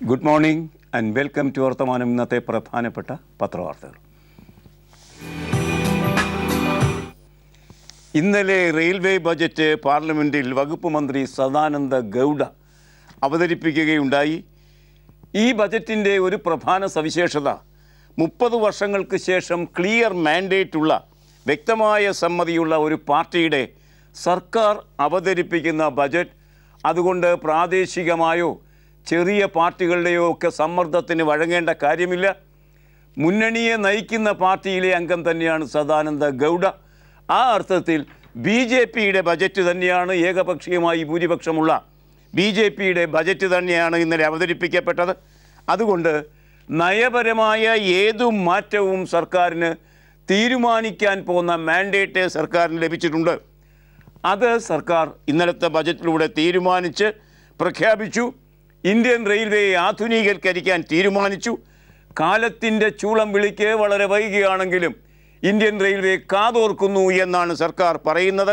good morning and welcome to Varthamanam ഇന്നത്തെ പ്രധാനപ്പെട്ട പത്രവാർത്തകൾ ഇന്നലെ റെയിൽവേ ബജറ്റ് പാർലമെൻറ്റിൽ വകുപ്പ് മന്ത്രി സദാനന്ദ ഗൗഡ അവതരിപ്പിക്കുകയുണ്ടായി ഈ ബജറ്റിൻ്റെ ഒരു പ്രധാന സവിശേഷത മുപ്പത് വർഷങ്ങൾക്ക് ശേഷം ക്ലിയർ മാൻഡേറ്റുള്ള വ്യക്തമായ സമ്മതിയുള്ള ഒരു പാർട്ടിയുടെ സർക്കാർ അവതരിപ്പിക്കുന്ന ബജറ്റ് അതുകൊണ്ട് പ്രാദേശികമായോ ചെറിയ പാർട്ടികളുടെയോ ഒക്കെ സമ്മർദ്ദത്തിന് വഴങ്ങേണ്ട കാര്യമില്ല മുന്നണിയെ നയിക്കുന്ന പാർട്ടിയിലെ അംഗം തന്നെയാണ് സദാനന്ദ ഗൗഡ ആ അർത്ഥത്തിൽ ബി ജെ പിയുടെ ബജറ്റ് തന്നെയാണ് ഏകപക്ഷീയമായി ഭൂരിപക്ഷമുള്ള ബി ജെ പിയുടെ ബജറ്റ് തന്നെയാണ് ഇന്നലെ അവതരിപ്പിക്കപ്പെട്ടത് അതുകൊണ്ട് നയപരമായ ഏതു മാറ്റവും സർക്കാരിന് തീരുമാനിക്കാൻ പോകുന്ന മാൻഡേറ്റ് സർക്കാരിന് ലഭിച്ചിട്ടുണ്ട് അത് സർക്കാർ ഇന്നലത്തെ ബജറ്റിലൂടെ തീരുമാനിച്ച് പ്രഖ്യാപിച്ചു ഇന്ത്യൻ റെയിൽവേയെ ആധുനീകരിക്കാൻ തീരുമാനിച്ചു കാലത്തിൻ്റെ ചൂളം വിളിക്ക് വളരെ വൈകിയാണെങ്കിലും ഇന്ത്യൻ റെയിൽവേ കാതോർക്കുന്നു എന്നാണ് സർക്കാർ പറയുന്നത്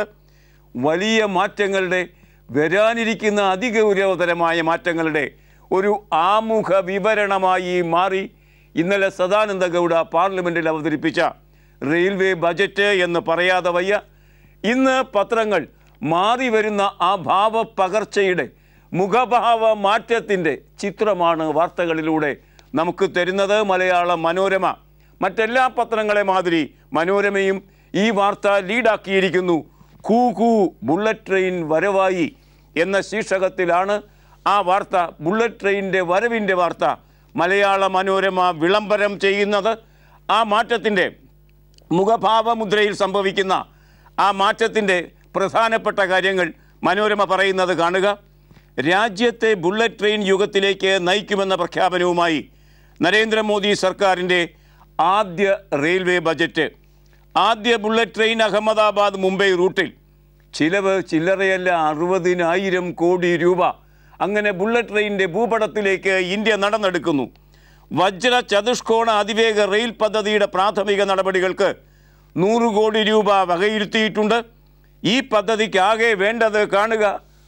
വലിയ മാറ്റങ്ങളുടെ വരാനിരിക്കുന്ന അതിഗൗരവതരമായ മാറ്റങ്ങളുടെ ഒരു ആമുഖ വിവരണമായി മാറി ഇന്നലെ സദാനന്ദ ഗൗഡ പാർലമെൻറ്റിൽ അവതരിപ്പിച്ച റെയിൽവേ ബജറ്റ് എന്ന് പറയാതെ വയ്യ ഇന്ന് പത്രങ്ങൾ മാറി വരുന്ന ആ ഭാവപ്പകർച്ചയുടെ മുഖഭാവ മാറ്റത്തിൻ്റെ ചിത്രമാണ് വാർത്തകളിലൂടെ നമുക്ക് തരുന്നത് മലയാള മനോരമ മറ്റെല്ലാ പത്രങ്ങളെ മാതിരി മനോരമയും ഈ വാർത്ത ലീഡാക്കിയിരിക്കുന്നു കൂ കൂ ബുള്ളറ്റ് ട്രെയിൻ വരവായി എന്ന ശീർഷകത്തിലാണ് ആ വാർത്ത ബുള്ളറ്റ് ട്രെയിനിൻ്റെ വരവിൻ്റെ വാർത്ത മലയാള മനോരമ വിളംബരം ചെയ്യുന്നത് ആ മാറ്റത്തിൻ്റെ മുഖഭാവമുദ്രയിൽ സംഭവിക്കുന്ന ആ മാറ്റത്തിൻ്റെ പ്രധാനപ്പെട്ട കാര്യങ്ങൾ മനോരമ പറയുന്നത് കാണുക രാജ്യത്തെ ബുള്ളറ്റ് ട്രെയിൻ യുഗത്തിലേക്ക് നയിക്കുമെന്ന പ്രഖ്യാപനവുമായി നരേന്ദ്രമോദി സർക്കാരിൻ്റെ ആദ്യ റെയിൽവേ ബജറ്റ് ആദ്യ ബുള്ളറ്റ് ട്രെയിൻ അഹമ്മദാബാദ് മുംബൈ റൂട്ടിൽ ചിലവ് ചില്ലറയല്ല അറുപതിനായിരം കോടി രൂപ അങ്ങനെ ബുള്ളറ്റ് ട്രെയിനിൻ്റെ ഭൂപടത്തിലേക്ക് ഇന്ത്യ നടന്നെടുക്കുന്നു വജ്ര ചതുഷ്കോണ അതിവേഗ റെയിൽ പദ്ധതിയുടെ പ്രാഥമിക നടപടികൾക്ക് നൂറ് കോടി രൂപ വകയിരുത്തിയിട്ടുണ്ട് ഈ പദ്ധതിക്കാകെ വേണ്ടത് കാണുക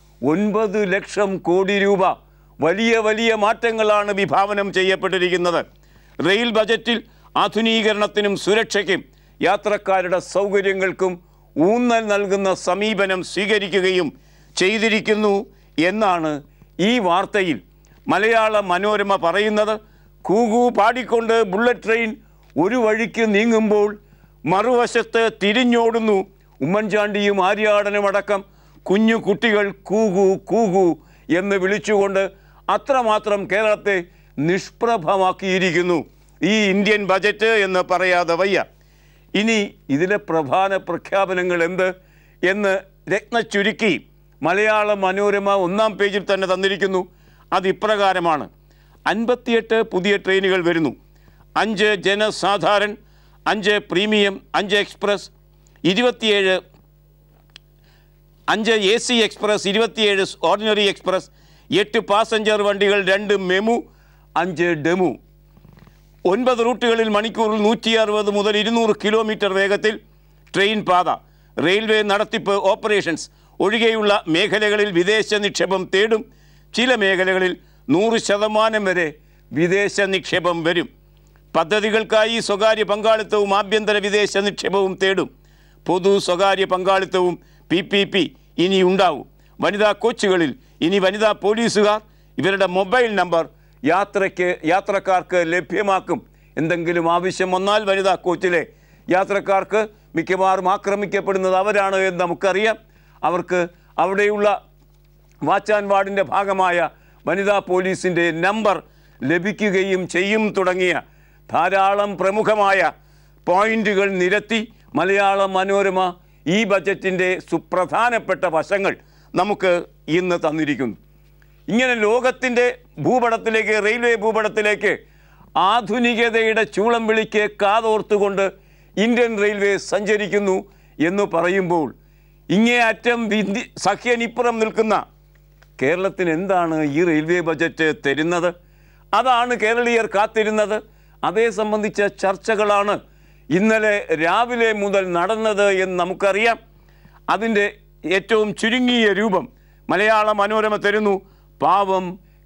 ഒൻപത് ലക്ഷം കോടി രൂപ വലിയ വലിയ മാറ്റങ്ങളാണ് വിഭാവനം ചെയ്യപ്പെട്ടിരിക്കുന്നത് റെയിൽ ബജറ്റിൽ ആധുനീകരണത്തിനും സുരക്ഷയ്ക്കും യാത്രക്കാരുടെ സൗകര്യങ്ങൾക്കും ഊന്നൽ നൽകുന്ന സമീപനം സ്വീകരിക്കുകയും ചെയ്തിരിക്കുന്നു എന്നാണ് ഈ വാർത്തയിൽ മലയാള മനോരമ പറയുന്നത് കൂകു പാടിക്കൊണ്ട് ബുള്ളറ്റ് ട്രെയിൻ ഒരു വഴിക്ക് നീങ്ങുമ്പോൾ മറുവശത്ത് തിരിഞ്ഞോടുന്നു ഉമ്മൻചാണ്ടിയും ആര്യാടനും അടക്കം കുഞ്ഞു കുട്ടികൾ കൂകു കൂകു എന്ന് വിളിച്ചുകൊണ്ട് അത്രമാത്രം കേരളത്തെ നിഷ്പ്രഭമാക്കിയിരിക്കുന്നു ഈ ഇന്ത്യൻ ബജറ്റ് എന്ന് പറയാതെ വയ്യ ഇനി ഇതിലെ പ്രധാന പ്രഖ്യാപനങ്ങൾ എന്ത് എന്ന് രത്ന ചുരുക്കി മലയാള മനോരമ ഒന്നാം പേജിൽ തന്നെ തന്നിരിക്കുന്നു അത് ഇപ്രകാരമാണ് അൻപത്തിയെട്ട് പുതിയ ട്രെയിനുകൾ വരുന്നു അഞ്ച് ജനസാധാരൺ അഞ്ച് പ്രീമിയം അഞ്ച് എക്സ്പ്രസ് ഇരുപത്തിയേഴ് അഞ്ച് എ സി എക്സ്പ്രസ് ഇരുപത്തിയേഴ് ഓർഡിനറി എക്സ്പ്രസ് എട്ട് പാസഞ്ചർ വണ്ടികൾ രണ്ട് മെമു അഞ്ച് ഡെമു ഒൻപത് റൂട്ടുകളിൽ മണിക്കൂറിൽ നൂറ്റി അറുപത് മുതൽ ഇരുന്നൂറ് കിലോമീറ്റർ വേഗത്തിൽ ട്രെയിൻ പാത റെയിൽവേ നടത്തിപ്പ് ഓപ്പറേഷൻസ് ഒഴികെയുള്ള മേഖലകളിൽ വിദേശ നിക്ഷേപം തേടും ചില മേഖലകളിൽ നൂറ് ശതമാനം വരെ വിദേശ നിക്ഷേപം വരും പദ്ധതികൾക്കായി സ്വകാര്യ പങ്കാളിത്തവും ആഭ്യന്തര വിദേശ നിക്ഷേപവും തേടും പൊതു സ്വകാര്യ പങ്കാളിത്തവും പി പി പി ഇനി ഉണ്ടാവും വനിതാ കോച്ചുകളിൽ ഇനി വനിതാ പോലീസുകാർ ഇവരുടെ മൊബൈൽ നമ്പർ യാത്രയ്ക്ക് യാത്രക്കാർക്ക് ലഭ്യമാക്കും എന്തെങ്കിലും ആവശ്യം വന്നാൽ വനിതാ കോച്ചിലെ യാത്രക്കാർക്ക് മിക്കവാറും ആക്രമിക്കപ്പെടുന്നത് അവരാണ് എന്ന് നമുക്കറിയാം അവർക്ക് അവിടെയുള്ള വാച്ച് ആൻഡ് വാർഡിൻ്റെ ഭാഗമായ വനിതാ പോലീസിൻ്റെ നമ്പർ ലഭിക്കുകയും ചെയ്യും തുടങ്ങിയ ധാരാളം പ്രമുഖമായ പോയിന്റുകൾ നിരത്തി മലയാള മനോരമ ഈ ബജറ്റിൻ്റെ സുപ്രധാനപ്പെട്ട വശങ്ങൾ നമുക്ക് ഇന്ന് തന്നിരിക്കുന്നു ഇങ്ങനെ ലോകത്തിൻ്റെ ഭൂപടത്തിലേക്ക് റെയിൽവേ ഭൂപടത്തിലേക്ക് ആധുനികതയുടെ ചൂളം വിളിക്ക് കാതോർത്തുകൊണ്ട് ഇന്ത്യൻ റെയിൽവേ സഞ്ചരിക്കുന്നു എന്ന് പറയുമ്പോൾ ഇങ്ങേയറ്റം വിന്തി സഖ്യനിപ്പുറം നിൽക്കുന്ന കേരളത്തിന് എന്താണ് ഈ റെയിൽവേ ബജറ്റ് തരുന്നത് അതാണ് കേരളീയർ കാത്തിരുന്നത് അതേ സംബന്ധിച്ച ചർച്ചകളാണ് ഇന്നലെ രാവിലെ മുതൽ നടന്നത് എന്ന് നമുക്കറിയാം അതിൻ്റെ ഏറ്റവും ചുരുങ്ങിയ രൂപം മലയാള മനോരമ തരുന്നു പാവം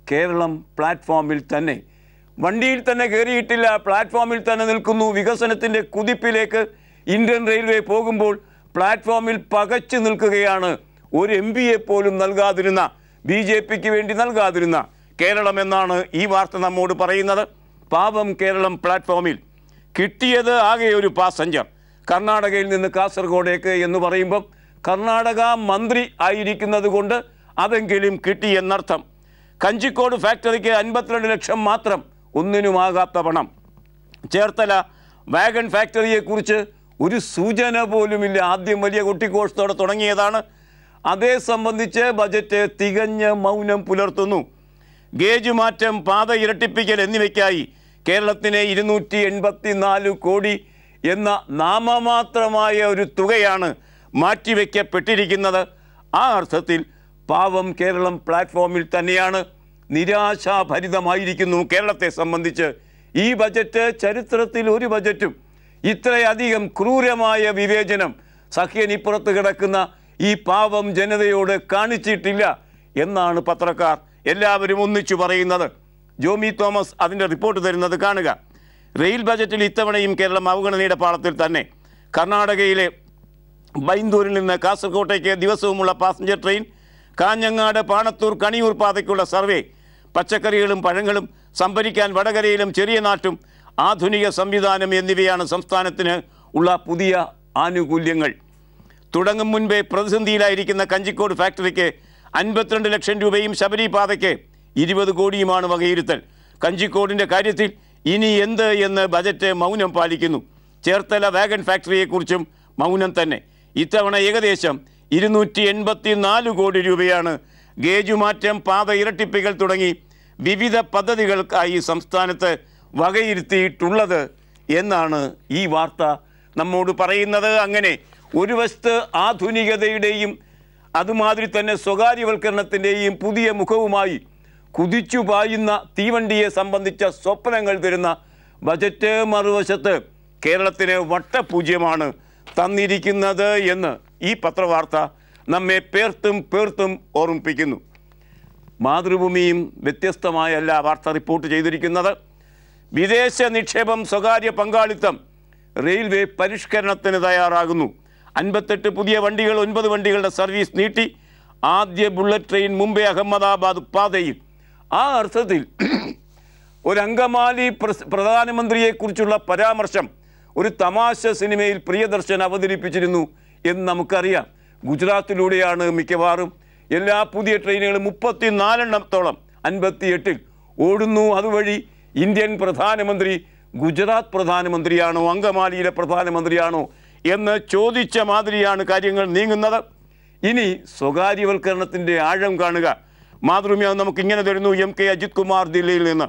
കേരളം പ്ലാറ്റ്ഫോമിൽ തന്നെ വണ്ടിയിൽ തന്നെ കയറിയിട്ടില്ല പ്ലാറ്റ്ഫോമിൽ തന്നെ നിൽക്കുന്നു വികസനത്തിൻ്റെ കുതിപ്പിലേക്ക് ഇന്ത്യൻ റെയിൽവേ പോകുമ്പോൾ പ്ലാറ്റ്ഫോമിൽ പകച്ചു നിൽക്കുകയാണ് ഒരു എം പിയെ പോലും നൽകാതിരുന്ന ബി ജെ പിക്ക് വേണ്ടി നൽകാതിരുന്ന കേരളം എന്നാണ് ഈ വാർത്ത നമ്മോട് പറയുന്നത് പാപം കേരളം പ്ലാറ്റ്ഫോമിൽ കിട്ടിയത് ആകെ ഒരു പാസഞ്ചർ കർണാടകയിൽ നിന്ന് കാസർഗോഡേക്ക് എന്ന് പറയുമ്പം കർണാടക മന്ത്രി ആയിരിക്കുന്നത് കൊണ്ട് അതെങ്കിലും കിട്ടി എന്നർത്ഥം കഞ്ചിക്കോട് ഫാക്ടറിക്ക് അൻപത്തിരണ്ട് ലക്ഷം മാത്രം ഒന്നിനുമാകാത്ത പണം ചേർത്തല വാഗൺ ഫാക്ടറിയെക്കുറിച്ച് ഒരു സൂചന പോലുമില്ല ആദ്യം വലിയ കൊട്ടിക്കോഷത്തോടെ തുടങ്ങിയതാണ് അതേ സംബന്ധിച്ച് ബജറ്റ് തികഞ്ഞ മൗനം പുലർത്തുന്നു ഗേജ് മാറ്റം പാത ഇരട്ടിപ്പിക്കൽ എന്നിവയ്ക്കായി കേരളത്തിന് ഇരുന്നൂറ്റി എൺപത്തി നാല് കോടി എന്ന നാമമാത്രമായ ഒരു തുകയാണ് മാറ്റിവെക്കപ്പെട്ടിരിക്കുന്നത് ആ അർത്ഥത്തിൽ പാവം കേരളം പ്ലാറ്റ്ഫോമിൽ തന്നെയാണ് നിരാശാഭരിതമായിരിക്കുന്നു കേരളത്തെ സംബന്ധിച്ച് ഈ ബജറ്റ് ചരിത്രത്തിൽ ഒരു ബജറ്റും ഇത്രയധികം ക്രൂരമായ വിവേചനം സഖ്യനിപ്പുറത്ത് കിടക്കുന്ന ഈ പാവം ജനതയോട് കാണിച്ചിട്ടില്ല എന്നാണ് പത്രക്കാർ എല്ലാവരും ഒന്നിച്ചു പറയുന്നത് ജോമി തോമസ് അതിൻ്റെ റിപ്പോർട്ട് തരുന്നത് കാണുക റെയിൽ ബജറ്റിൽ ഇത്തവണയും കേരളം അവഗണനയുടെ പാളത്തിൽ തന്നെ കർണാടകയിലെ ബൈന്ദൂരിൽ നിന്ന് കാസർകോട്ടേക്ക് ദിവസവുമുള്ള പാസഞ്ചർ ട്രെയിൻ കാഞ്ഞങ്ങാട് പാണത്തൂർ കണിയൂർ പാതയ്ക്കുള്ള സർവേ പച്ചക്കറികളും പഴങ്ങളും സംഭരിക്കാൻ വടകരയിലും ചെറിയ നാട്ടും ആധുനിക സംവിധാനം എന്നിവയാണ് സംസ്ഥാനത്തിന് ഉള്ള പുതിയ ആനുകൂല്യങ്ങൾ തുടങ്ങും മുൻപേ പ്രതിസന്ധിയിലായിരിക്കുന്ന കഞ്ചിക്കോട് ഫാക്ടറിക്ക് അൻപത്തിരണ്ട് ലക്ഷം രൂപയും ശബരി പാതയ്ക്ക് ഇരുപത് കോടിയുമാണ് വകയിരുത്തൽ കഞ്ചിക്കോടിൻ്റെ കാര്യത്തിൽ ഇനി എന്ത് എന്ന് ബജറ്റ് മൗനം പാലിക്കുന്നു ചേർത്തല വാഗൺ ഫാക്ടറിയെക്കുറിച്ചും മൗനം തന്നെ ഇത്തവണ ഏകദേശം ഇരുന്നൂറ്റി എൺപത്തി നാല് കോടി രൂപയാണ് ഗേജുമാറ്റം പാത ഇരട്ടിപ്പിക്കൽ തുടങ്ങി വിവിധ പദ്ധതികൾക്കായി സംസ്ഥാനത്ത് വകയിരുത്തിയിട്ടുള്ളത് എന്നാണ് ഈ വാർത്ത നമ്മോട് പറയുന്നത് അങ്ങനെ ഒരു വശത്ത് ആധുനികതയുടെയും അതുമാതിരി തന്നെ സ്വകാര്യവൽക്കരണത്തിൻ്റെയും പുതിയ മുഖവുമായി കുതിച്ചു പായുന്ന തീവണ്ടിയെ സംബന്ധിച്ച സ്വപ്നങ്ങൾ തരുന്ന ബജറ്റ് മറുവശത്ത് കേരളത്തിന് വട്ടപൂജ്യമാണ് തന്നിരിക്കുന്നത് എന്ന് ഈ പത്രവാർത്ത നമ്മെ പേർത്തും പേർത്തും ഓർമ്മിപ്പിക്കുന്നു മാതൃഭൂമിയും വ്യത്യസ്തമായല്ല വാർത്ത റിപ്പോർട്ട് ചെയ്തിരിക്കുന്നത് വിദേശ നിക്ഷേപം സ്വകാര്യ പങ്കാളിത്തം റെയിൽവേ പരിഷ്കരണത്തിന് തയ്യാറാകുന്നു അൻപത്തെട്ട് പുതിയ വണ്ടികൾ ഒൻപത് വണ്ടികളുടെ സർവീസ് നീട്ടി ആദ്യ ബുള്ളറ്റ് ട്രെയിൻ മുംബൈ അഹമ്മദാബാദ് പാതയിൽ ആ അർത്ഥത്തിൽ ഒരു അങ്കമാലി പ്രസ് പ്രധാനമന്ത്രിയെക്കുറിച്ചുള്ള പരാമർശം ഒരു തമാശ സിനിമയിൽ പ്രിയദർശൻ അവതരിപ്പിച്ചിരുന്നു എന്ന് നമുക്കറിയാം ഗുജറാത്തിലൂടെയാണ് മിക്കവാറും എല്ലാ പുതിയ ട്രെയിനുകളും മുപ്പത്തിനാലെണ്ണത്തോളം അൻപത്തിയെട്ടിൽ ഓടുന്നു അതുവഴി ഇന്ത്യൻ പ്രധാനമന്ത്രി ഗുജറാത്ത് പ്രധാനമന്ത്രിയാണോ അങ്കമാലിയിലെ പ്രധാനമന്ത്രിയാണോ എന്ന് ചോദിച്ച മാതിരിയാണ് കാര്യങ്ങൾ നീങ്ങുന്നത് ഇനി സ്വകാര്യവൽക്കരണത്തിൻ്റെ ആഴം കാണുക മാതൃഭൂമി അത് നമുക്ക് ഇങ്ങനെ തരുന്നു എം കെ അജിത് കുമാർ ദില്ലിയിൽ നിന്ന്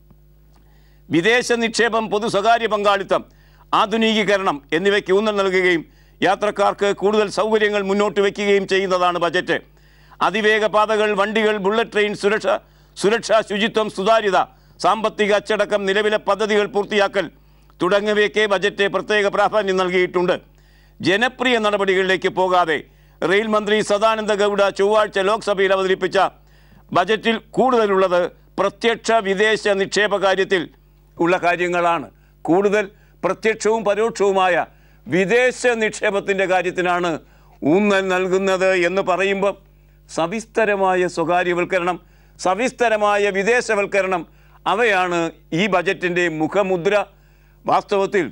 വിദേശ നിക്ഷേപം പൊതു സ്വകാര്യ പങ്കാളിത്തം ആധുനികീകരണം എന്നിവയ്ക്ക് ഊന്നൽ നൽകുകയും യാത്രക്കാർക്ക് കൂടുതൽ സൗകര്യങ്ങൾ മുന്നോട്ട് വയ്ക്കുകയും ചെയ്യുന്നതാണ് ബജറ്റ് അതിവേഗ പാതകൾ വണ്ടികൾ ബുള്ളറ്റ് ട്രെയിൻ സുരക്ഷ സുരക്ഷ ശുചിത്വം സുതാര്യത സാമ്പത്തിക അച്ചടക്കം നിലവിലെ പദ്ധതികൾ പൂർത്തിയാക്കൽ തുടങ്ങിയവയ്ക്ക് ബജറ്റ് പ്രത്യേക പ്രാധാന്യം നൽകിയിട്ടുണ്ട് ജനപ്രിയ നടപടികളിലേക്ക് പോകാതെ റെയിൽ മന്ത്രി സദാനന്ദ ഗൗഡ ചൊവ്വാഴ്ച ലോക്സഭയിൽ അവതരിപ്പിച്ച ബജറ്റിൽ കൂടുതലുള്ളത് പ്രത്യക്ഷ വിദേശ നിക്ഷേപ കാര്യത്തിൽ ഉള്ള കാര്യങ്ങളാണ് കൂടുതൽ പ്രത്യക്ഷവും പരോക്ഷവുമായ വിദേശ നിക്ഷേപത്തിൻ്റെ കാര്യത്തിനാണ് ഊന്നൽ നൽകുന്നത് എന്ന് പറയുമ്പം സവിസ്തരമായ സ്വകാര്യവൽക്കരണം സവിസ്തരമായ വിദേശവൽക്കരണം അവയാണ് ഈ ബജറ്റിൻ്റെ മുഖമുദ്ര വാസ്തവത്തിൽ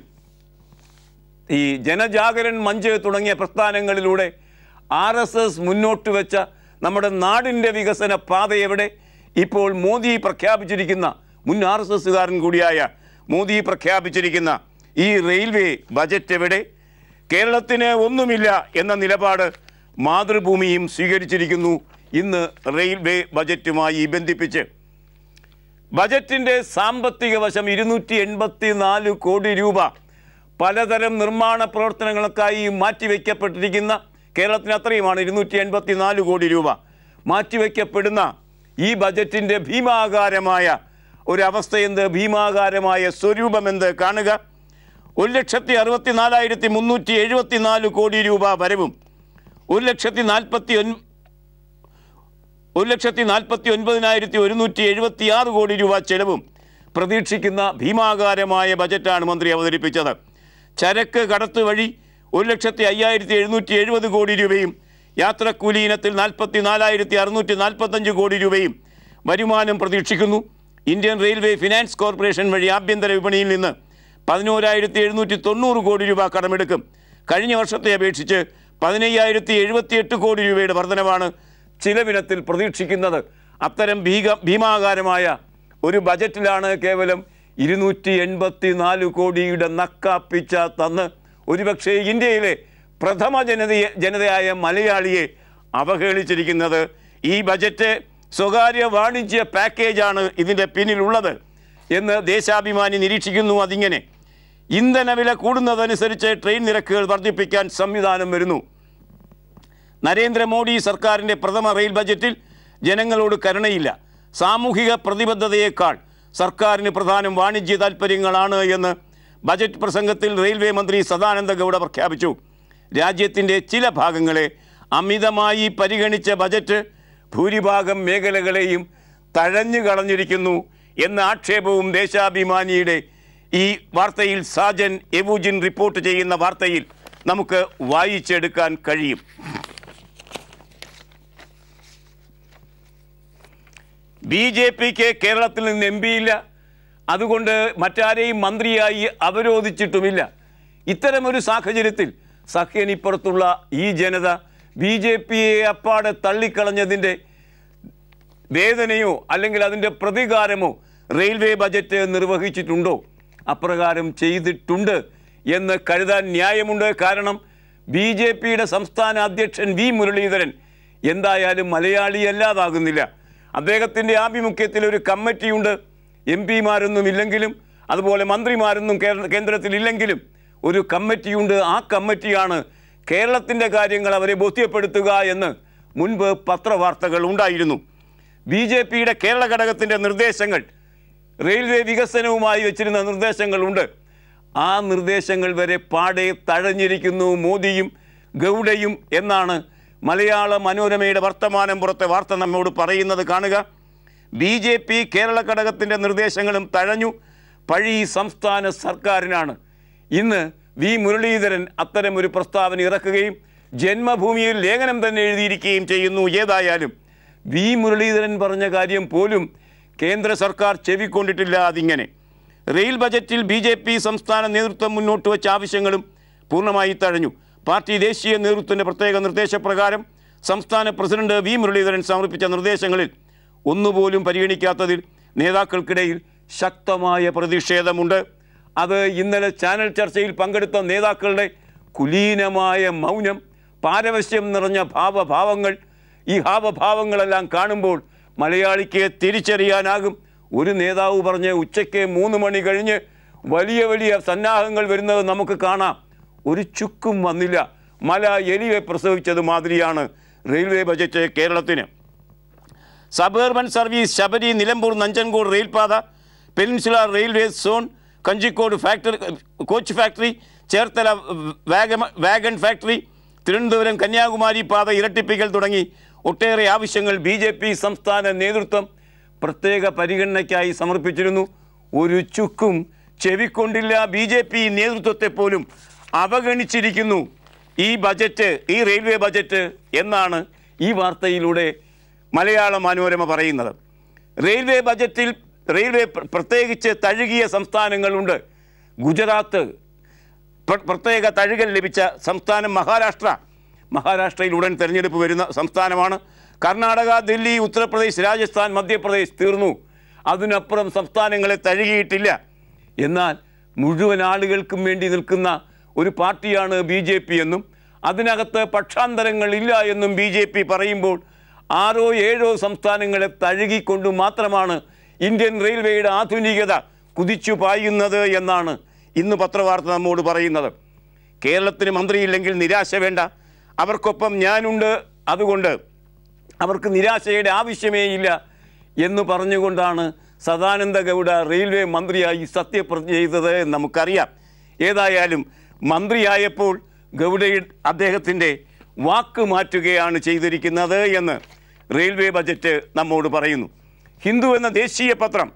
ഈ ജനജാഗരൺ മഞ്ച് തുടങ്ങിയ പ്രസ്ഥാനങ്ങളിലൂടെ ആർ എസ് എസ് മുന്നോട്ട് വെച്ച നമ്മുടെ നാടിൻ്റെ വികസന പാത എവിടെ ഇപ്പോൾ മോദി പ്രഖ്യാപിച്ചിരിക്കുന്ന മുൻ ആർ എസ് എസ്സുകാരൻ കൂടിയായ മോദി പ്രഖ്യാപിച്ചിരിക്കുന്ന ഈ റെയിൽവേ ബജറ്റ് എവിടെ കേരളത്തിന് ഒന്നുമില്ല എന്ന നിലപാട് മാതൃഭൂമിയും സ്വീകരിച്ചിരിക്കുന്നു ഇന്ന് റെയിൽവേ ബജറ്റുമായി ബന്ധിപ്പിച്ച് ബജറ്റിൻ്റെ സാമ്പത്തിക വശം ഇരുന്നൂറ്റി എൺപത്തി നാല് കോടി രൂപ പലതരം നിർമ്മാണ പ്രവർത്തനങ്ങൾക്കായി മാറ്റിവെക്കപ്പെട്ടിരിക്കുന്ന കേരളത്തിന് അത്രയുമാണ് ഇരുന്നൂറ്റി എൺപത്തി നാല് കോടി രൂപ മാറ്റിവെക്കപ്പെടുന്ന ഈ ബജറ്റിൻ്റെ ഭീമാകാരമായ ഒരവസ്ഥ എന്ത് ഭീമാകാരമായ സ്വരൂപമെന്ത് കാണുക ഒരു ലക്ഷത്തി അറുപത്തി നാലായിരത്തി മുന്നൂറ്റി എഴുപത്തി നാല് കോടി രൂപ വരവും ഒരു ലക്ഷത്തി നാൽപ്പത്തി ഒൻ ഒരു ലക്ഷത്തി നാൽപ്പത്തി ഒൻപതിനായിരത്തി ഒരുന്നൂറ്റി എഴുപത്തി ആറ് കോടി രൂപ ചെലവും പ്രതീക്ഷിക്കുന്ന ഭീമാകാരമായ ബജറ്റാണ് മന്ത്രി അവതരിപ്പിച്ചത് ചരക്ക് കടത്ത് വഴി ഒരു ലക്ഷത്തി അയ്യായിരത്തി എഴുന്നൂറ്റി എഴുപത് കോടി രൂപയും യാത്രക്കൂലി ഇനത്തിൽ നാൽപ്പത്തി നാലായിരത്തി അറുന്നൂറ്റി നാൽപ്പത്തഞ്ച് കോടി രൂപയും വരുമാനം പ്രതീക്ഷിക്കുന്നു ഇന്ത്യൻ റെയിൽവേ ഫിനാൻസ് കോർപ്പറേഷൻ വഴി ആഭ്യന്തര വിപണിയിൽ നിന്ന് പതിനോരായിരത്തി എഴുന്നൂറ്റി തൊണ്ണൂറ് കോടി രൂപ കടമെടുക്കും കഴിഞ്ഞ വർഷത്തെ അപേക്ഷിച്ച് പതിനയ്യായിരത്തി എഴുപത്തിയെട്ട് കോടി രൂപയുടെ വർധനവാണ് ചിലവിനത്തിൽ പ്രതീക്ഷിക്കുന്നത് അത്തരം ഭീക ഭീമാകാരമായ ഒരു ബജറ്റിലാണ് കേവലം ഇരുന്നൂറ്റി എൺപത്തി നാല് കോടിയുടെ നക്കാപ്പിച്ച തന്ന് ഒരുപക്ഷെ ഇന്ത്യയിലെ പ്രഥമ ജനതയെ ജനതയായ മലയാളിയെ അവഹേളിച്ചിരിക്കുന്നത് ഈ ബജറ്റ് സ്വകാര്യ വാണിജ്യ പാക്കേജാണ് ഇതിൻ്റെ പിന്നിലുള്ളത് എന്ന് ദേശാഭിമാനി നിരീക്ഷിക്കുന്നു അതിങ്ങനെ ഇന്ധനവില കൂടുന്നതനുസരിച്ച് ട്രെയിൻ നിരക്കുകൾ വർദ്ധിപ്പിക്കാൻ സംവിധാനം വരുന്നു നരേന്ദ്രമോദി സർക്കാരിൻ്റെ പ്രഥമ റെയിൽ ബജറ്റിൽ ജനങ്ങളോട് കരുണയില്ല സാമൂഹിക പ്രതിബദ്ധതയേക്കാൾ സർക്കാരിന് പ്രധാനം വാണിജ്യ താൽപ്പര്യങ്ങളാണ് എന്ന് ബജറ്റ് പ്രസംഗത്തിൽ റെയിൽവേ മന്ത്രി സദാനന്ദ ഗൗഡ പ്രഖ്യാപിച്ചു രാജ്യത്തിൻ്റെ ചില ഭാഗങ്ങളെ അമിതമായി പരിഗണിച്ച ബജറ്റ് ഭൂരിഭാഗം മേഖലകളെയും തഴഞ്ഞു കളഞ്ഞിരിക്കുന്നു എന്ന ആക്ഷേപവും ദേശാഭിമാനിയുടെ ഈ വാർത്തയിൽ സാജൻ എവുജിൻ റിപ്പോർട്ട് ചെയ്യുന്ന വാർത്തയിൽ നമുക്ക് വായിച്ചെടുക്കാൻ കഴിയും ബി ജെ പിക്ക് കേരളത്തിൽ നിന്ന് എം പിയില്ല അതുകൊണ്ട് മറ്റാരെയും മന്ത്രിയായി അവരോധിച്ചിട്ടുമില്ല ഇത്തരമൊരു സാഹചര്യത്തിൽ സഹ്യനിപ്പുറത്തുള്ള ഈ ജനത ബി ജെ പിയെ അപ്പാടെ തള്ളിക്കളഞ്ഞതിൻ്റെ വേദനയോ അല്ലെങ്കിൽ അതിൻ്റെ പ്രതികാരമോ റെയിൽവേ ബജറ്റ് നിർവഹിച്ചിട്ടുണ്ടോ അപ്രകാരം ചെയ്തിട്ടുണ്ട് എന്ന് കരുതാൻ ന്യായമുണ്ട് കാരണം ബി ജെ പിയുടെ സംസ്ഥാന അധ്യക്ഷൻ വി മുരളീധരൻ എന്തായാലും മലയാളിയല്ലാതാകുന്നില്ല അദ്ദേഹത്തിൻ്റെ ആഭിമുഖ്യത്തിൽ ഒരു കമ്മിറ്റിയുണ്ട് എം പിമാരൊന്നും ഇല്ലെങ്കിലും അതുപോലെ മന്ത്രിമാരൊന്നും കേരള കേന്ദ്രത്തിലില്ലെങ്കിലും ഒരു കമ്മിറ്റിയുണ്ട് ആ കമ്മിറ്റിയാണ് കേരളത്തിൻ്റെ കാര്യങ്ങൾ അവരെ ബോധ്യപ്പെടുത്തുക എന്ന് മുൻപ് പത്രവാർത്തകൾ ഉണ്ടായിരുന്നു ബി ജെ പിയുടെ കേരള ഘടകത്തിൻ്റെ നിർദ്ദേശങ്ങൾ റെയിൽവേ വികസനവുമായി വെച്ചിരുന്ന നിർദ്ദേശങ്ങളുണ്ട് ആ നിർദ്ദേശങ്ങൾ വരെ പാടെ തഴഞ്ഞിരിക്കുന്നു മോദിയും ഗൗഡയും എന്നാണ് മലയാള മനോരമയുടെ വർത്തമാനം പുറത്തെ വാർത്ത നമ്മോട് പറയുന്നത് കാണുക ബി ജെ പി കേരള ഘടകത്തിൻ്റെ നിർദ്ദേശങ്ങളും തഴഞ്ഞു പഴി സംസ്ഥാന സർക്കാരിനാണ് ഇന്ന് വി മുരളീധരൻ അത്തരമൊരു പ്രസ്താവന ഇറക്കുകയും ജന്മഭൂമിയിൽ ലേഖനം തന്നെ എഴുതിയിരിക്കുകയും ചെയ്യുന്നു ഏതായാലും വി മുരളീധരൻ പറഞ്ഞ കാര്യം പോലും കേന്ദ്ര സർക്കാർ ചെവിക്കൊണ്ടിട്ടില്ല അതിങ്ങനെ റെയിൽ ബജറ്റിൽ ബി ജെ പി സംസ്ഥാന നേതൃത്വം മുന്നോട്ട് വച്ച ആവശ്യങ്ങളും പൂർണ്ണമായി തഴഞ്ഞു പാർട്ടി ദേശീയ നേതൃത്വത്തിൻ്റെ പ്രത്യേക നിർദ്ദേശപ്രകാരം സംസ്ഥാന പ്രസിഡന്റ് വി മുരളീധരൻ സമർപ്പിച്ച നിർദ്ദേശങ്ങളിൽ ഒന്നുപോലും പരിഗണിക്കാത്തതിൽ നേതാക്കൾക്കിടയിൽ ശക്തമായ പ്രതിഷേധമുണ്ട് അത് ഇന്നലെ ചാനൽ ചർച്ചയിൽ പങ്കെടുത്ത നേതാക്കളുടെ കുലീനമായ മൗനം പാരവശ്യം നിറഞ്ഞ ഭാവഭാവങ്ങൾ ഈ ഹാവഭാവങ്ങളെല്ലാം കാണുമ്പോൾ മലയാളിക്ക് തിരിച്ചറിയാനാകും ഒരു നേതാവ് പറഞ്ഞ് ഉച്ചയ്ക്ക് മൂന്ന് മണി കഴിഞ്ഞ് വലിയ വലിയ സന്നാഹങ്ങൾ വരുന്നത് നമുക്ക് കാണാം ഒരു ചുക്കും വന്നില്ല മല എലിയെ പ്രസവിച്ചത് മാതിരിയാണ് റെയിൽവേ ബജറ്റ് കേരളത്തിന് സബർബൻ സർവീസ് ശബരി നിലമ്പൂർ നഞ്ചൻകോട് റെയിൽപാത peninsula railway zone Kanjikode factory coach factory Cherthala വാഗമ വാഗൺ ഫാക്ടറി തിരുവനന്തപുരം കന്യാകുമാരി പാത ഇരട്ടിപ്പിക്കൽ തുടങ്ങി ഒട്ടേറെ ആവശ്യങ്ങൾ ബി ജെ പി സംസ്ഥാന നേതൃത്വം പ്രത്യേക പരിഗണനയ്ക്കായി സമർപ്പിച്ചിരുന്നു ഒരു ചുക്കും ചെവിക്കൊണ്ടില്ല ബി ജെ പി നേതൃത്വത്തെ പോലും അവഗണിച്ചിരിക്കുന്നു ഈ ബജറ്റ് ഈ റെയിൽവേ ബജറ്റ് എന്നാണ് ഈ വാർത്തയിലൂടെ മലയാള മനോരമ പറയുന്നത് റെയിൽവേ ബജറ്റിൽ റെയിൽവേ പ്ര- പ്രത്യേകിച്ച് തഴുകിയ സംസ്ഥാനങ്ങളുണ്ട് ഗുജറാത്ത് പ്ര- പ്രത്യേക തഴുകൽ ലഭിച്ച സംസ്ഥാനം മഹാരാഷ്ട്ര മഹാരാഷ്ട്രയിൽ ഉടൻ തെരഞ്ഞെടുപ്പ് വരുന്ന സംസ്ഥാനമാണ് കർണാടക ദില്ലി ഉത്തർപ്രദേശ് രാജസ്ഥാൻ മധ്യപ്രദേശ് തീർന്നു അതിനപ്പുറം സംസ്ഥാനങ്ങളെ തഴുകിയിട്ടില്ല എന്നാൽ മുഴുവൻ ആളുകൾക്കും വേണ്ടി നിൽക്കുന്ന ഒരു പാർട്ടിയാണ് ബി ജെ പി എന്നും അതിനകത്ത് പക്ഷാന്തരങ്ങളില്ല എന്നും ബി ജെ പി പറയുമ്പോൾ ആറോ ഏഴോ സംസ്ഥാനങ്ങളെ തഴുകിക്കൊണ്ട് മാത്രമാണ് ഇന്ത്യൻ റെയിൽവേയുടെ ആധുനികത കുതിച്ചു പായുന്നത് എന്നാണ് ഇന്ന് പത്രവാർത്ത നമ്മോട് പറയുന്നത് കേരളത്തിന് മന്ത്രിയില്ലെങ്കിൽ നിരാശ വേണ്ട അവർക്കൊപ്പം ഞാനുണ്ട് അതുകൊണ്ട് അവർക്ക് നിരാശയുടെ ആവശ്യമേ ഇല്ല എന്ന് പറഞ്ഞുകൊണ്ടാണ് സദാനന്ദ ഗൗഡ റെയിൽവേ മന്ത്രിയായി സത്യപ്രതിജ്ഞ ചെയ്തത് എന്ന് നമുക്കറിയാം ഏതായാലും മന്ത്രിയായപ്പോൾ ഗൗഡ അദ്ദേഹത്തിൻ്റെ വാക്ക് മാറ്റുകയാണ് ചെയ്തിരിക്കുന്നത് എന്ന് റെയിൽവേ ബജറ്റ് നമ്മോട് പറയുന്നു ഹിന്ദു എന്ന ദേശീയ പത്രം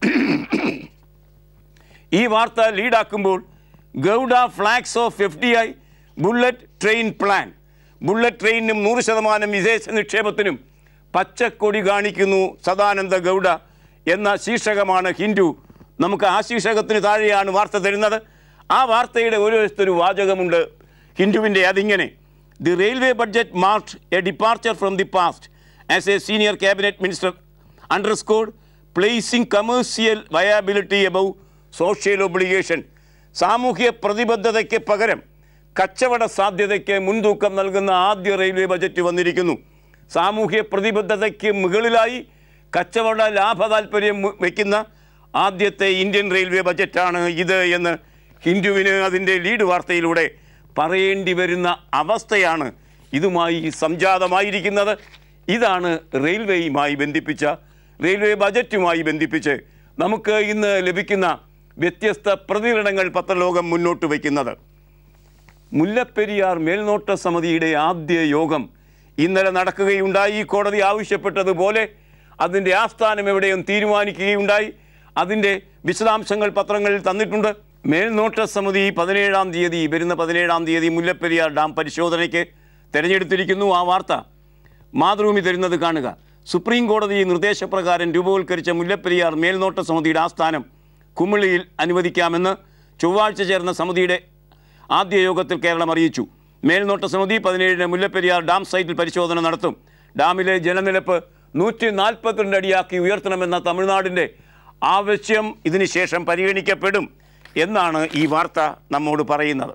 ഈ വാർത്ത ലീഡാക്കുമ്പോൾ Gowda flags off F D I bullet train plan bullet ട്രെയിനിനും നൂറ് ശതമാനം വിദേശ നിക്ഷേപത്തിനും പച്ചക്കൊടി കാണിക്കുന്നു സദാനന്ദ ഗൗഡ എന്ന ശീർഷകമാണ് ഹിന്ദു നമുക്ക് ആ ശീർഷകത്തിന് താഴെയാണ് വാർത്ത തരുന്നത് ആ വാർത്തയുടെ ഒരു വശത്തൊരു വാചകമുണ്ട് ഹിന്ദുവിൻ്റെ അതിങ്ങനെ the railway budget marked a departure from the past as a senior cabinet minister underscored placing commercial viability above social obligation സാമൂഹ്യ പ്രതിബദ്ധതയ്ക്ക് പകരം കച്ചവട സാധ്യതയ്ക്ക് മുൻതൂക്കം നൽകുന്ന ആദ്യ റെയിൽവേ ബജറ്റ് വന്നിരിക്കുന്നു സാമൂഹ്യ പ്രതിബദ്ധതയ്ക്ക് മുകളിലായി കച്ചവട ലാഭ താല്പര്യം മു- വയ്ക്കുന്ന ആദ്യത്തെ ഇന്ത്യൻ റെയിൽവേ ബജറ്റാണ് ഇത് എന്ന് ഹിന്ദുവിന് അതിൻ്റെ ലീഡ് വാർത്തയിലൂടെ പറയേണ്ടി വരുന്ന അവസ്ഥയാണ് ഇതുമായി സംജാതമായിരിക്കുന്നത് ഇതാണ് റെയിൽവേയുമായി ബന്ധിപ്പിച്ച റെയിൽവേ ബജറ്റുമായി ബന്ധിപ്പിച്ച് നമുക്ക് ഇന്ന് ലഭിക്കുന്ന വ്യത്യസ്ത പ്രതികരണങ്ങൾ പത്രലോകം മുന്നോട്ട് വയ്ക്കുന്നത് മുല്ലപ്പെരിയാർ മേൽനോട്ട സമിതിയുടെ ആദ്യ യോഗം ഇന്നലെ നടക്കുകയുണ്ടായി കോടതി ആവശ്യപ്പെട്ടതുപോലെ അതിൻ്റെ ആസ്ഥാനം എവിടെയും തീരുമാനിക്കുകയുണ്ടായി അതിൻ്റെ വിശദാംശങ്ങൾ പത്രങ്ങളിൽ തന്നിട്ടുണ്ട് മേൽനോട്ട സമിതി പതിനേഴാം തീയതി വരുന്ന പതിനേഴാം തീയതി മുല്ലപ്പെരിയാർ ഡാം പരിശോധനയ്ക്ക് തിരഞ്ഞെടുത്തിരിക്കുന്നു ആ വാർത്ത മാതൃഭൂമി തരുന്നത് കാണുക സുപ്രീം കോടതി നിർദ്ദേശപ്രകാരം രൂപവൽക്കരിച്ച മുല്ലപ്പെരിയാർ മേൽനോട്ട സമിതിയുടെ ആസ്ഥാനം കുമിളിയിൽ അനുവദിക്കാമെന്ന് ചൊവ്വാഴ്ച ചേർന്ന സമിതിയുടെ ആദ്യ യോഗത്തിൽ കേരളം അറിയിച്ചു മേൽനോട്ട സമിതി പതിനേഴിന് മുല്ലപ്പെരിയാർ ഡാം സൈറ്റിൽ പരിശോധന നടത്തും ഡാമിലെ ജലനിരപ്പ് നൂറ്റി നാൽപ്പത്തിരണ്ട് അടിയാക്കി ഉയർത്തണമെന്ന തമിഴ്നാടിൻ്റെ ആവശ്യം ഇതിനുശേഷം പരിഗണിക്കപ്പെടും എന്നാണ് ഈ വാർത്ത നമ്മോട് പറയുന്നത്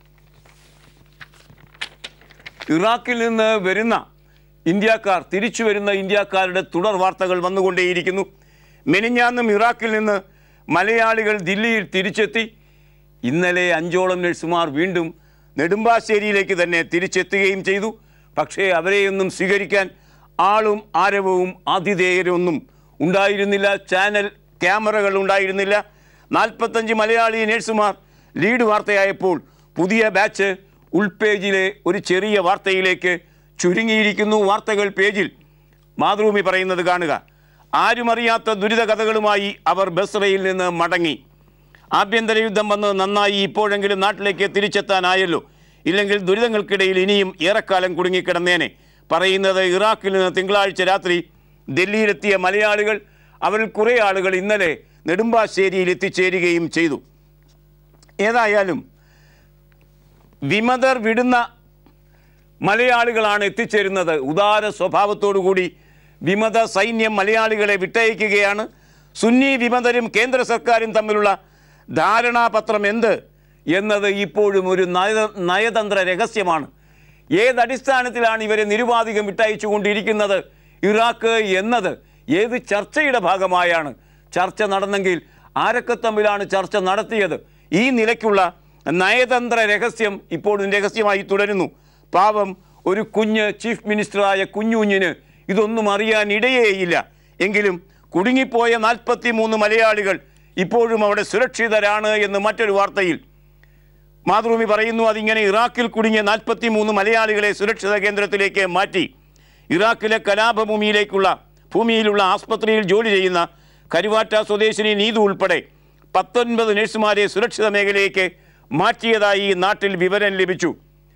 ഇറാഖിൽ നിന്ന് വരുന്ന ഇന്ത്യക്കാർ തിരിച്ചു വരുന്ന ഇന്ത്യക്കാരുടെ തുടർ വാർത്തകൾ വന്നുകൊണ്ടേയിരിക്കുന്നു മെനിഞ്ഞാന്നും ഇറാഖിൽ നിന്ന് മലയാളികൾ ദില്ലിയിൽ തിരിച്ചെത്തി ഇന്നലെ അഞ്ചോളം നഴ്സുമാർ വീണ്ടും നെടുമ്പാശ്ശേരിയിലേക്ക് തന്നെ തിരിച്ചെത്തുകയും ചെയ്തു പക്ഷേ അവരെയൊന്നും സ്വീകരിക്കാൻ ആളും ആരവവും ആതിഥേയരൊന്നും ഉണ്ടായിരുന്നില്ല ചാനൽ ക്യാമറകൾ ഉണ്ടായിരുന്നില്ല നാൽപ്പത്തഞ്ച് മലയാളി നഴ്സുമാർ ലീഡ് വാർത്തയായപ്പോൾ പുതിയ ബാച്ച് ഉൾപേജിലെ ഒരു ചെറിയ വാർത്തയിലേക്ക് ചുരുങ്ങിയിരിക്കുന്നു വാർത്തകൾ പേജിൽ മാതൃഭൂമി പറയുന്നത് കാണുക ആരുമറിയാത്ത ദുരിത കഥകളുമായി അവർ ബസ്രയിൽ നിന്ന് മടങ്ങി ആഭ്യന്തര യുദ്ധം വന്ന് നന്നായി ഇപ്പോഴെങ്കിലും നാട്ടിലേക്ക് തിരിച്ചെത്താനായല്ലോ ഇല്ലെങ്കിൽ ദുരിതങ്ങൾക്കിടയിൽ ഇനിയും ഏറെക്കാലം കുടുങ്ങിക്കിടന്നേനെ പറയുന്നത് ഇറാഖിൽ നിന്ന് തിങ്കളാഴ്ച രാത്രി ഡൽഹിയിലെത്തിയ മലയാളികൾ അവരിൽ കുറേ ആളുകൾ ഇന്നലെ നെടുമ്പാശ്ശേരിയിൽ എത്തിച്ചേരുകയും ചെയ്തു ഏതായാലും വിമതർ വിടുന്ന മലയാളികളാണ് എത്തിച്ചേരുന്നത് ഉദാര സ്വഭാവത്തോടുകൂടി വിമത സൈന്യം മലയാളികളെ വിട്ടയക്കുകയാണ് സുന്നി വിമതരും കേന്ദ്ര സർക്കാരും തമ്മിലുള്ള ധാരണാപത്രം എന്ത് എന്നത് ഇപ്പോഴും ഒരു നയ നയതന്ത്ര രഹസ്യമാണ് ഏതടിസ്ഥാനത്തിലാണ് ഇവരെ നിരുപാധികം വിട്ടയച്ചു കൊണ്ടിരിക്കുന്നത് ഇറാഖ് എന്നത് ഏത് ചർച്ചയുടെ ഭാഗമായാണ് ചർച്ച നടന്നെങ്കിൽ ആരൊക്കെ തമ്മിലാണ് ചർച്ച നടത്തിയത് ഈ നിലയ്ക്കുള്ള നയതന്ത്ര രഹസ്യം ഇപ്പോഴും രഹസ്യമായി തുടരുന്നു പാവം ഒരു കുഞ്ഞ് ചീഫ് മിനിസ്റ്ററായ കുഞ്ഞുഞ്ഞിന് ഇതൊന്നും അറിയാൻ ഇടയേയില്ല എങ്കിലും കുടുങ്ങിപ്പോയ നാൽപ്പത്തി മൂന്ന് മലയാളികൾ ഇപ്പോഴും അവിടെ സുരക്ഷിതരാണ് എന്ന് മറ്റൊരു വാർത്തയിൽ മാതൃഭൂമി പറയുന്നു അതിങ്ങനെ ഇറാഖിൽ കുടുങ്ങിയ നാൽപ്പത്തി മൂന്ന് മലയാളികളെ സുരക്ഷിത കേന്ദ്രത്തിലേക്ക് മാറ്റി ഇറാഖിലെ കലാപഭൂമിയിലേക്കുള്ള ഭൂമിയിലുള്ള ആസ്പത്രിയിൽ ജോലി ചെയ്യുന്ന കരുവാറ്റ സ്വദേശിനി നീതു ഉൾപ്പെടെ പത്തൊൻപത് നഴ്സുമാരെ സുരക്ഷിത മേഖലയിലേക്ക് മാറ്റിയതായി നാട്ടിൽ വിവരം ലഭിച്ചു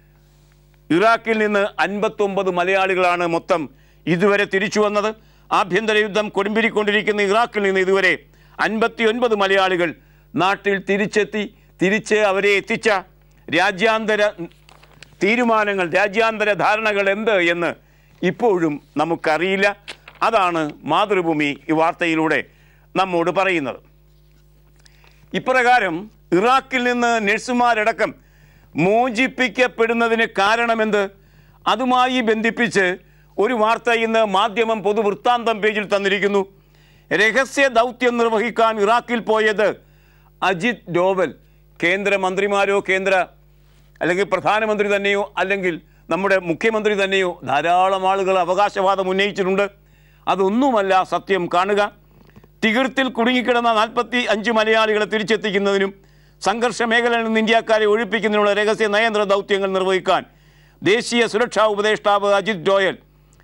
ഇറാഖിൽ നിന്ന് അൻപത്തൊമ്പത് മലയാളികളാണ് മൊത്തം ഇതുവരെ തിരിച്ചു വന്നത് ആഭ്യന്തര യുദ്ധം കൊടുമ്പിരിക്കൊണ്ടിരിക്കുന്ന ഇറാഖിൽ നിന്ന് ഇതുവരെ അൻപത്തി ഒൻപത് മലയാളികൾ നാട്ടിൽ തിരിച്ചെത്തി തിരിച്ച് അവരെ എത്തിച്ച രാജ്യാന്തര തീരുമാനങ്ങൾ രാജ്യാന്തര ധാരണകൾ എന്ത് എന്ന് ഇപ്പോഴും നമുക്കറിയില്ല അതാണ് മാതൃഭൂമി ഈ വാർത്തയിലൂടെ നമ്മോട് പറയുന്നത് ഇപ്രകാരം ഇറാഖിൽ നിന്ന് നഴ്സുമാരടക്കം മോചിപ്പിക്കപ്പെടുന്നതിന് കാരണമെന്ത് അതുമായി ബന്ധിപ്പിച്ച് ഒരു വാർത്ത ഇന്ന് മാധ്യമം പൊതുവൃത്താന്തം പേജിൽ തന്നിരിക്കുന്നു രഹസ്യ ദൗത്യം നിർവഹിക്കാൻ ഇറാഖിൽ പോയത് അജിത് ഡോവൽ കേന്ദ്രമന്ത്രിമാരോ കേന്ദ്ര അല്ലെങ്കിൽ പ്രധാനമന്ത്രി തന്നെയോ അല്ലെങ്കിൽ നമ്മുടെ മുഖ്യമന്ത്രി തന്നെയോ ധാരാളം ആളുകൾ അവകാശവാദം ഉന്നയിച്ചിട്ടുണ്ട് അതൊന്നുമല്ല സത്യം കാണുക തികിർത്തിൽ കുടുങ്ങിക്കിടന്ന നാൽപ്പത്തി അഞ്ച് മലയാളികളെ തിരിച്ചെത്തിക്കുന്നതിനും സംഘർഷ മേഖലയിൽ നിന്ന് ഇന്ത്യക്കാരെ ഒഴിപ്പിക്കുന്നതിനുള്ള രഹസ്യ നയതന്ത്ര ദൗത്യങ്ങൾ നിർവഹിക്കാൻ ദേശീയ സുരക്ഷാ ഉപദേഷ്ടാവ് അജിത് ഡോയൽ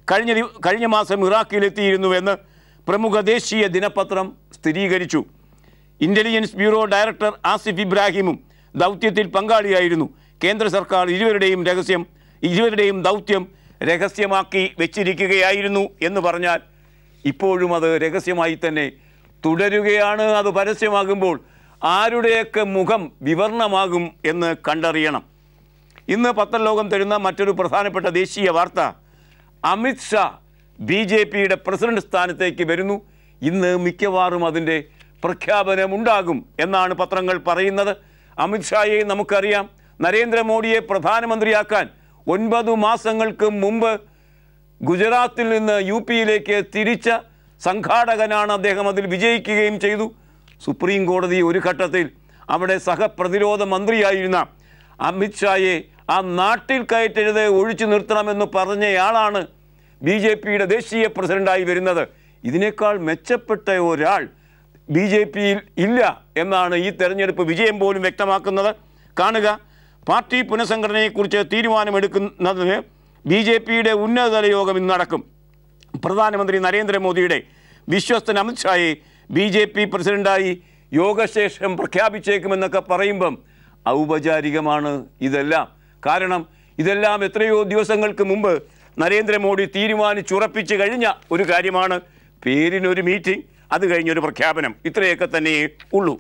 കഴിഞ്ഞ ദി- കഴിഞ്ഞ മാസം ഇറാഖിലെത്തിയിരുന്നുവെന്ന് പ്രമുഖ ദേശീയ ദിനപത്രം സ്ഥിരീകരിച്ചു ഇന്റലിജൻസ് ബ്യൂറോ ഡയറക്ടർ ആസിഫ് ഇബ്രാഹിമും ദൗത്യത്തിൽ പങ്കാളിയായിരുന്നു കേന്ദ്ര സർക്കാർ ഇരുവരുടെയും രഹസ്യം ഇരുവരുടെയും ദൗത്യം രഹസ്യമാക്കി വെച്ചിരിക്കുകയായിരുന്നു എന്ന് പറഞ്ഞാൽ ഇപ്പോഴും അത് രഹസ്യമായി തന്നെ തുടരുകയാണ് അത് പരസ്യമാകുമ്പോൾ ആരുടെയൊക്കെ മുഖം വിവർണമാകും എന്ന് കണ്ടറിയണം ഇന്ന് പത്രലോകം തരുന്ന മറ്റൊരു പ്രധാനപ്പെട്ട ദേശീയ വാർത്ത അമിത് ഷാ ബി ജെ പിയുടെ പ്രസിഡന്റ് സ്ഥാനത്തേക്ക് വരുന്നു ഇന്ന് മിക്കവാറും അതിൻ്റെ പ്രഖ്യാപനമുണ്ടാകും എന്നാണ് പത്രങ്ങൾ പറയുന്നത് അമിത് ഷായെ നമുക്കറിയാം നരേന്ദ്രമോദിയെ പ്രധാനമന്ത്രിയാക്കാൻ ഒൻപത് മാസങ്ങൾക്ക് മുമ്പ് ഗുജറാത്തിൽ നിന്ന് യു പിയിലേക്ക് തിരിച്ച സംഘാടകനാണ് അദ്ദേഹം അതിൽ വിജയിക്കുകയും ചെയ്തു സുപ്രീം കോടതി ഒരു ഘട്ടത്തിൽ അവിടെ സഹപ്രതിരോധ മന്ത്രിയായിരുന്ന അമിത് ഷായെ ആ നാട്ടിൽ കയറ്റരുത് ഒഴിച്ചു നിർത്തണമെന്ന് പറഞ്ഞയാളാണ് ബി ജെ പിയുടെ ദേശീയ പ്രസിഡന്റായി വരുന്നത് ഇതിനേക്കാൾ മെച്ചപ്പെട്ട ഒരാൾ ബി ജെ പിയിൽ ഇല്ല എന്നാണ് ഈ തെരഞ്ഞെടുപ്പ് വിജയം പോലും വ്യക്തമാക്കുന്നത് കാണുക പാർട്ടി പുനഃസംഘടനയെക്കുറിച്ച് തീരുമാനമെടുക്കുന്നതിന് ബി ജെ പിയുടെ ഉന്നതതല യോഗം ഇന്ന് നടക്കും പ്രധാനമന്ത്രി നരേന്ദ്രമോദിയുടെ വിശ്വസ്തൻ അമിത്ഷായെ ബി ജെ പി പ്രസിഡന്റായി യോഗശേഷം പ്രഖ്യാപിച്ചേക്കുമെന്നൊക്കെ പറയുമ്പം ഔപചാരികമാണ് ഇതെല്ലാം കാരണം ഇതെല്ലാം എത്രയോ ദിവസങ്ങൾക്ക് മുമ്പ് നരേന്ദ്രമോദി തീരുമാനിച്ചുറപ്പിച്ച് കഴിഞ്ഞ ഒരു കാര്യമാണ് പേരിനൊരു മീറ്റിംഗ് അത് കഴിഞ്ഞൊരു പ്രഖ്യാപനം ഇത്രയൊക്കെ തന്നെയേ ഉള്ളൂ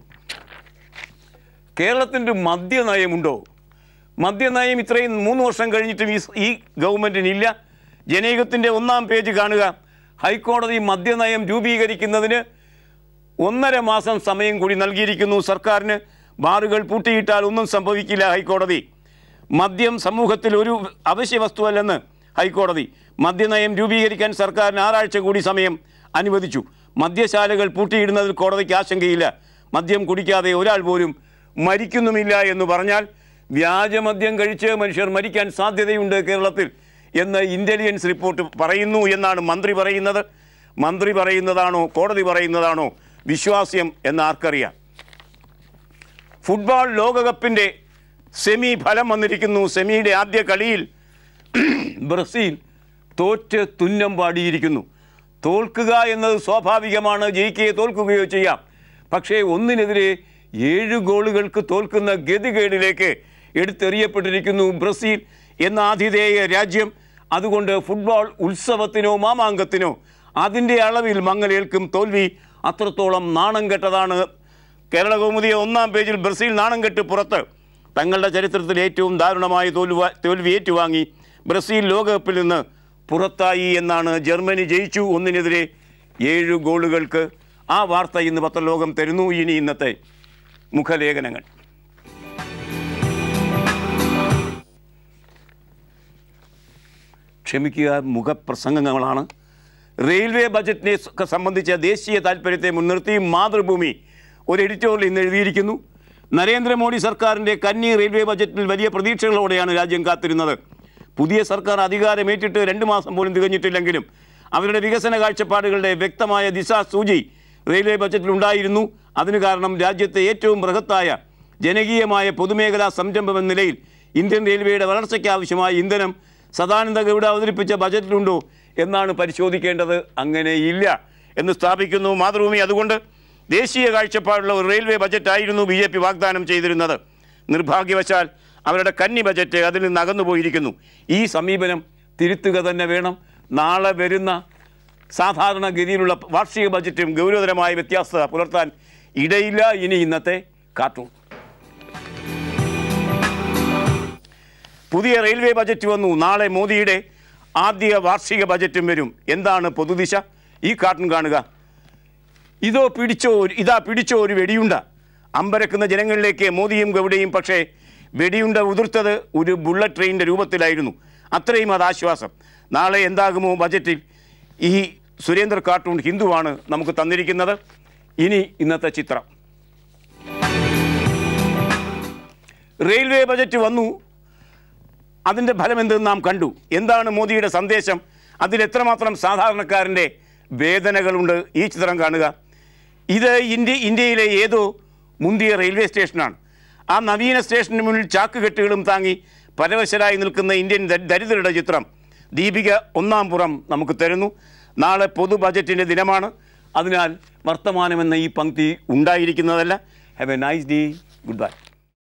കേരളത്തിൻ്റെ മദ്യനയമുണ്ടോ മദ്യനയം ഇത്രയും മൂന്ന് വർഷം കഴിഞ്ഞിട്ടും ഈ ഈ ഗവൺമെൻറ്റിനില്ല ജനയുഗത്തിൻ്റെ ഒന്നാം പേജ് കാണുക ഹൈക്കോടതി മദ്യനയം രൂപീകരിക്കുന്നതിന് ഒന്നര മാസം സമയം കൂടി നൽകിയിരിക്കുന്നു സർക്കാരിന് ബാറുകൾ പൂട്ടിയിട്ടാൽ ഒന്നും സംഭവിക്കില്ല ഹൈക്കോടതി മദ്യം സമൂഹത്തിൽ ഒരു അവശ്യ വസ്തുവല്ലെന്ന് ഹൈക്കോടതി മദ്യനയം രൂപീകരിക്കാൻ സർക്കാരിന് ആറാഴ്ച കൂടി സമയം അനുവദിച്ചു മദ്യശാലകൾ പൂട്ടിയിടുന്നതിൽ കോടതിക്ക് ആശങ്കയില്ല മദ്യം കുടിക്കാതെ ഒരാൾ പോലും മരിക്കുന്നുമില്ല എന്ന് പറഞ്ഞാൽ വ്യാജമദ്യം കഴിച്ച് മനുഷ്യർ മരിക്കാൻ സാധ്യതയുണ്ട് കേരളത്തിൽ എന്ന് ഇൻ്റലിജൻസ് റിപ്പോർട്ട് പറയുന്നു എന്നാണ് മന്ത്രി പറയുന്നത് മന്ത്രി പറയുന്നതാണോ കോടതി പറയുന്നതാണോ വിശ്വാസ്യം എന്ന് ആർക്കറിയാം ഫുട്ബോൾ ലോകകപ്പിൻ്റെ സെമി ഫലം വന്നിരിക്കുന്നു സെമിയുടെ ആദ്യ കളിയിൽ ബ്രസീൽ തോറ്റ് തുന്നം പാടിയിരിക്കുന്നു തോൽക്കുക എന്നത് സ്വാഭാവികമാണ് ജയിക്കുകയോ തോൽക്കുകയോ ചെയ്യാം പക്ഷേ ഒന്നിനെതിരെ ഏഴ് ഗോളുകൾക്ക് തോൽക്കുന്ന ഗതികേടിലേക്ക് എടുത്തെറിയപ്പെട്ടിരിക്കുന്നു ബ്രസീൽ എന്ന ആതിഥേയ രാജ്യം അതുകൊണ്ട് ഫുട്ബോൾ ഉത്സവത്തിനോ മാമാങ്കത്തിനോ അതിൻ്റെ അളവിൽ മങ്ങലേൽക്കും തോൽവി അത്രത്തോളം നാണം കെട്ടതാണ് കേരള കൗമുദിയെ ഒന്നാം പേജിൽ ബ്രസീൽ നാണം കെട്ട് പുറത്ത് തങ്ങളുടെ ചരിത്രത്തിൽ ഏറ്റവും ദാരുണമായ തോൽവ തോൽവി ഏറ്റുവാങ്ങി ബ്രസീൽ ലോകകപ്പിൽ നിന്ന് പുറത്തായി എന്നാണ് ജർമ്മനി ജയിച്ചു ഒന്നിനെതിരെ ഏഴ് ഗോളുകൾക്ക് ആ വാർത്ത ഇന്ന് പത്രലോകം തരുന്നു ഇനി ഇന്നത്തെ മുഖലേഖനങ്ങൾ ക്ഷമിക്കുക മുഖപ്രസംഗങ്ങളാണ് റെയിൽവേ ബജറ്റിനെ ഒക്കെ സംബന്ധിച്ച ദേശീയ താൽപ്പര്യത്തെ മുൻനിർത്തി മാതൃഭൂമി ഒരു എഡിറ്റോറിയൽ ഇന്ന് എഴുതിയിരിക്കുന്നു നരേന്ദ്രമോദി സർക്കാരിൻ്റെ കന്നി റെയിൽവേ ബജറ്റിൽ വലിയ പ്രതീക്ഷകളോടെയാണ് രാജ്യം കാത്തിരുന്നത് പുതിയ സർക്കാർ അധികാരമേറ്റിട്ട് രണ്ട് മാസം പോലും തികഞ്ഞിട്ടില്ലെങ്കിലും അവരുടെ വികസന കാഴ്ചപ്പാടുകളുടെ വ്യക്തമായ ദിശാസൂചി റെയിൽവേ ബജറ്റിൽ ഉണ്ടായിരുന്നു അതിന് കാരണം രാജ്യത്തെ ഏറ്റവും ബൃഹത്തായ ജനകീയമായ പൊതുമേഖലാ സംരംഭം എന്ന നിലയിൽ ഇന്ത്യൻ റെയിൽവേയുടെ വളർച്ചയ്ക്ക് ആവശ്യമായ ഇന്ധനം സദാനന്ദ ഗൗഡ അവതരിപ്പിച്ച ബജറ്റിലുണ്ടോ എന്നാണ് പരിശോധിക്കേണ്ടത് അങ്ങനെയില്ല എന്ന് സ്ഥാപിക്കുന്നു മാതൃഭൂമി അതുകൊണ്ട് ദേശീയ കാഴ്ചപ്പാടുള്ള ഒരു റെയിൽവേ ബജറ്റായിരുന്നു ബി ജെ പി വാഗ്ദാനം ചെയ്തിരുന്നത് നിർഭാഗ്യവശാൽ അവരുടെ കന്നി ബജറ്റ് അതിൽ നിന്ന് അകന്നുപോയിരിക്കുന്നു ഈ സമീപനം തിരുത്തുക തന്നെ വേണം നാളെ വരുന്ന സാധാരണഗതിയിലുള്ള വാർഷിക ബജറ്റും ഗൗരവതരമായ വ്യത്യാസത പുലർത്താൻ ഇടയില്ല ഇനി ഇന്നത്തെ കാർട്ടൂൺ പുതിയ റെയിൽവേ ബജറ്റ് വന്നു നാളെ മോദിയുടെ ആദ്യ വാർഷിക ബജറ്റും വരും എന്താണ് പൊതുദിശ ഈ കാർട്ടൂൺ കാണുക ഇതോ പിടിച്ചോ ഒരു- ഇതാ പിടിച്ചോ ഒരു വെടിയുണ്ട അമ്പരക്കുന്ന ജനങ്ങളിലേക്ക് മോദിയും ഗൗഡയും പക്ഷേ വെടിയുണ്ട ഉതിർത്തത് ഒരു ബുള്ളറ്റ് ട്രെയിനിൻ്റെ രൂപത്തിലായിരുന്നു അത്രയും അത് ആശ്വാസം നാളെ എന്താകുമോ ബജറ്റിൽ ഈ സുരേന്ദ്ര കാർട്ടൂൺ ഹിന്ദുവാണ് നമുക്ക് തന്നിരിക്കുന്നത് ഇനി ഇന്നത്തെ ചിത്രം റെയിൽവേ ബജറ്റ് വന്നു അതിൻ്റെ ഫലം എന്തെന്ന് നാം കണ്ടു എന്താണ് മോദിയുടെ സന്ദേശം അതിൽ എത്രമാത്രം സാധാരണക്കാരൻ്റെ വേദനകളുണ്ട് ഈ ചിത്രം കാണുക ഇത് ഇന്ത്യ ഇന്ത്യയിലെ ഏതോ മുന്തിയ റെയിൽവേ സ്റ്റേഷനാണ് ആ നവീന സ്റ്റേഷന് മുന്നിൽ ചാക്കുകെട്ടുകളും താങ്ങി പരവശരായി നിൽക്കുന്ന ഇന്ത്യൻ ദ- ദരിദ്രരുടെ ചിത്രം ദീപിക ഒന്നാം പുറം നമുക്ക് തരുന്നു നാളെ പൊതു ബജറ്റിൻ്റെ ദിനമാണ് അതിനാൽ വർത്തമാനമെന്ന ഈ പങ്ക്തി ഉണ്ടായിരിക്കുന്നതല്ല have a nice day good bye